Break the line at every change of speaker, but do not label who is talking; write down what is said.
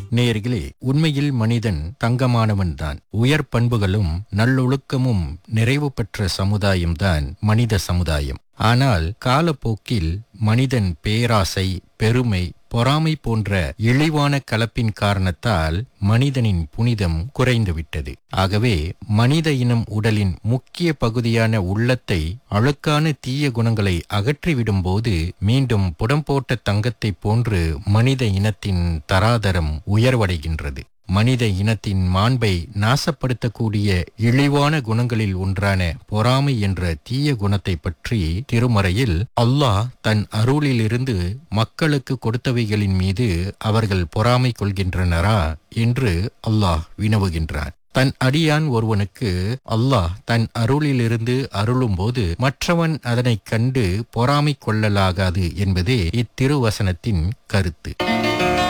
நேர்களே உண்மையில் மனிதன் தங்கமானவன்தான் உயர் பண்புகளும் நல்லொழுக்கமும் நிறைவு பெற்ற சமுதாயம்தான் மனித சமுதாயம் ஆனால் காலப்போக்கில் மனிதன் பேராசை பெருமை பொறாமை போன்ற இழிவான கலப்பின் காரணத்தால் மனிதனின் புனிதம் குறைந்துவிட்டது ஆகவே மனித இனம் உடலின் முக்கிய பகுதியான உள்ளத்தை அழுக்கான தீய குணங்களை அகற்றிவிடும்போது மீண்டும் புடம்போட்ட தங்கத்தைப் போன்று மனித இனத்தின் தராதரம் உயர்வடைகின்றது மனித இனத்தின் மாண்பை நாசப்படுத்தக்கூடிய இழிவான குணங்களில் ஒன்றான பொறாமை என்ற தீய குணத்தை பற்றி திருமறையில் அல்லாஹ் தன் அருளிலிருந்து மக்களுக்கு கொடுத்தவைகளின் மீது அவர்கள் பொறாமை கொள்கின்றனரா என்று அல்லாஹ் வினவுகின்றான் தன் அடியான் ஒருவனுக்கு அல்லாஹ் தன் அருளிலிருந்து அருளும்போது மற்றவன் அதனைக் கண்டு பொறாமை கொள்ளலாகாது என்பதே இத்திருவசனத்தின் கருத்து